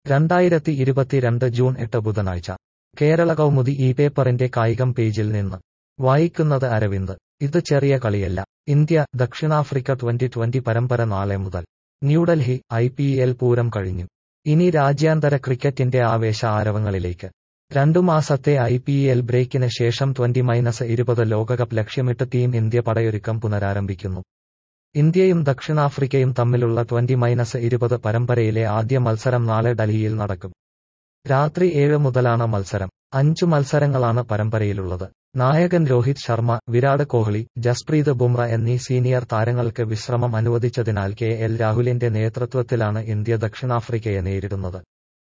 രണ്ടായിരത്തി ഇരുപത്തിരണ്ട് ജൂൺ എട്ട് ബുധനാഴ്ച കേരള കൗമുദി ഈ പേപ്പറിന്റെ കായികം പേജിൽ നിന്ന് വായിക്കുന്നത് അരവിന്ദ് ഇത് ചെറിയ കളിയല്ല ഇന്ത്യ ദക്ഷിണാഫ്രിക്ക ട്വന്റി ട്വന്റി പരമ്പര നാളെ മുതൽ ന്യൂഡൽഹി ഐ പി എൽ പൂരം കഴിഞ്ഞു ഇനി രാജ്യാന്തര ക്രിക്കറ്റിന്റെ ആവേശ ആരവങ്ങളിലേക്ക് രണ്ടു മാസത്തെ ഐ പി എൽ ബ്രേക്കിന് ശേഷം ട്വന്റി മൈനസ് ഇരുപത് ലോകകപ്പ് ലക്ഷ്യമിട്ട് ടീം ഇന്ത്യ പടയൊരുക്കം പുനരാരംഭിക്കുന്നു ഇന്ത്യയും ദക്ഷിണാഫ്രിക്കയും തമ്മിലുള്ള ട്വന്റി മൈനസ് ഇരുപത് പരമ്പരയിലെ ആദ്യ മത്സരം നാളെ ഡൽഹിയിൽ നടക്കും രാത്രി ഏഴ് മുതലാണ് മത്സരം അഞ്ചു മത്സരങ്ങളാണ് പരമ്പരയിലുള്ളത് നായകൻ രോഹിത് ശർമ്മ വിരാട് കോഹ്ലി ജസ്പ്രീത് ബുംറ എന്നീ സീനിയർ താരങ്ങൾക്ക് വിശ്രമം അനുവദിച്ചതിനാൽ കെ എൽ രാഹുലിന്റെ നേതൃത്വത്തിലാണ് ഇന്ത്യ ദക്ഷിണാഫ്രിക്കയെ നേരിടുന്നത്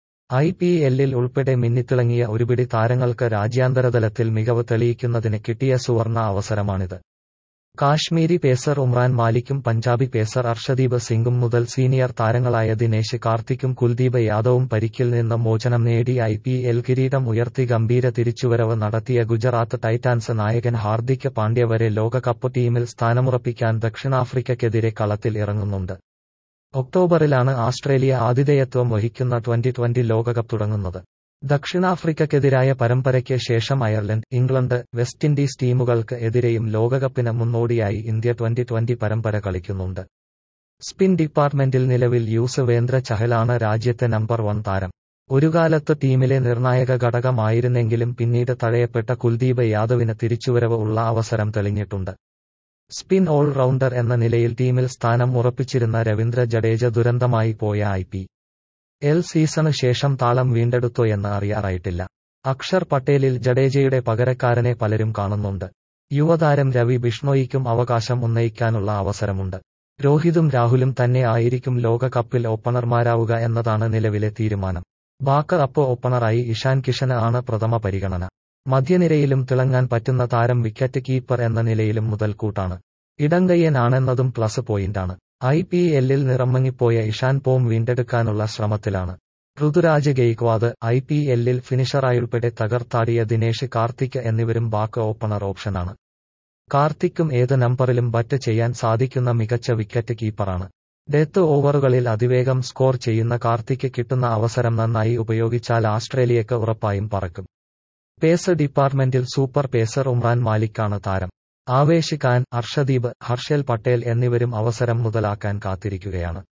ഐ പി എല്ലിൽ ഉൾപ്പെടെ മിന്നിത്തിളങ്ങിയ ഒരുപിടി താരങ്ങൾക്ക് രാജ്യാന്തരതലത്തിൽ മികവ് തെളിയിക്കുന്നതിന് കിട്ടിയ സുവർണ അവസരമാണിത് കാശ്മീരി പേസർ ഉമ്രാൻ മാലിക്കും പഞ്ചാബി പേസർ അർഷദീപ് സിംഗും മുതൽ സീനിയർ താരങ്ങളായ ദിനേശ് കാർത്തിക്കും കുൽദീപ് യാദവും പരിക്കിൽ നിന്ന് മോചനം നേടി ഐ പി എൽ കിരീടം ഉയർത്തി ഗംഭീര തിരിച്ചുവരവ് നടത്തിയ ഗുജറാത്ത് ടൈറ്റാൻസ് നായകൻ ഹാർദിക് പാണ്ഡ്യ വരെ ലോകകപ്പ് ടീമിൽ സ്ഥാനമുറപ്പിക്കാൻ ദക്ഷിണാഫ്രിക്കയ്ക്കെതിരെ കളത്തിൽ ഇറങ്ങുന്നുണ്ട് ഒക്ടോബറിലാണ് ആസ്ട്രേലിയ ആതിഥേയത്വം വഹിക്കുന്ന ട്വന്റി ട്വന്റി ലോകകപ്പ് തുടങ്ങുന്നത് ദക്ഷിണാഫ്രിക്കയ്ക്കെതിരായ പരമ്പരയ്ക്ക് ശേഷം അയർലൻഡ് ഇംഗ്ലണ്ട് വെസ്റ്റ് ഇൻഡീസ് ടീമുകൾക്ക് എതിരെയും ലോകകപ്പിന് മുന്നോടിയായി ഇന്ത്യ ട്വന്റി ട്വന്റി പരമ്പര കളിക്കുന്നുണ്ട് സ്പിൻ ഡിപ്പാർട്ട്മെന്റിൽ നിലവിൽ യൂസവേന്ദ്ര ചഹലാണ് രാജ്യത്തെ നമ്പർ വൺ താരം ഒരു കാലത്ത് ടീമിലെ നിർണായക ഘടകമായിരുന്നെങ്കിലും പിന്നീട് തഴയപ്പെട്ട കുൽദീപ് യാദവിന് തിരിച്ചുവരവ് ഉള്ള അവസരം തെളിഞ്ഞിട്ടുണ്ട് സ്പിൻ ഓൾ റൗണ്ടർ എന്ന നിലയിൽ ടീമിൽ സ്ഥാനം ഉറപ്പിച്ചിരുന്ന രവീന്ദ്ര ജഡേജ ദുരന്തമായി പോയ ഐ പി എൽ സീസണ് ശേഷം താളം വീണ്ടെടുത്തോയെന്ന് അറിയാറായിട്ടില്ല അക്ഷർ പട്ടേലിൽ ജഡേജയുടെ പകരക്കാരനെ പലരും കാണുന്നുണ്ട് യുവതാരം രവി ബിഷ്ണോയിക്കും അവകാശം ഉന്നയിക്കാനുള്ള അവസരമുണ്ട് രോഹിതും രാഹുലും തന്നെ ആയിരിക്കും ലോകകപ്പിൽ ഓപ്പണർമാരാവുക എന്നതാണ് നിലവിലെ തീരുമാനം ബാക്കർ അപ്പ് ഓപ്പണറായി ഇഷാൻ കിഷന് ആണ് പ്രഥമ പരിഗണന മധ്യനിരയിലും തിളങ്ങാൻ പറ്റുന്ന താരം വിക്കറ്റ് കീപ്പർ എന്ന നിലയിലും മുതൽക്കൂട്ടാണ് ഇടങ്കയ്യനാണെന്നതും പ്ലസ് പോയിന്റാണ് ഐ പി എല്ലിൽ നിറമങ്ങിപ്പോയ ഇഷാൻ പോം വീണ്ടെടുക്കാനുള്ള ശ്രമത്തിലാണ് ഋതുരാജ് ഗെയ്ക്വാദ് ഐ പി എല്ലിൽ ഫിനിഷറായുൾപ്പെടെ തകർത്താടിയ ദിനേശ് കാർത്തിക് എന്നിവരും ബാക്ക് ഓപ്പണർ ഓപ്ഷനാണ് കാർത്തിക്കും ഏത് നമ്പറിലും ബറ്റ് ചെയ്യാൻ സാധിക്കുന്ന മികച്ച വിക്കറ്റ് കീപ്പറാണ് ഡെത്ത് ഓവറുകളിൽ അതിവേഗം സ്കോർ ചെയ്യുന്ന കാർത്തിക്ക് കിട്ടുന്ന അവസരം നന്നായി ഉപയോഗിച്ചാൽ ആസ്ട്രേലിയക്ക് ഉറപ്പായും പറക്കും പേസ് ഡിപ്പാർട്ട്മെന്റിൽ സൂപ്പർ പേസർ ഉമ്രാൻ മാലിക്കാണ് താരം ആവേശ് ഖാൻ അർഷദീപ് ഹർഷൽ പട്ടേൽ എന്നിവരും അവസരം മുതലാക്കാൻ കാത്തിരിക്കുകയാണ്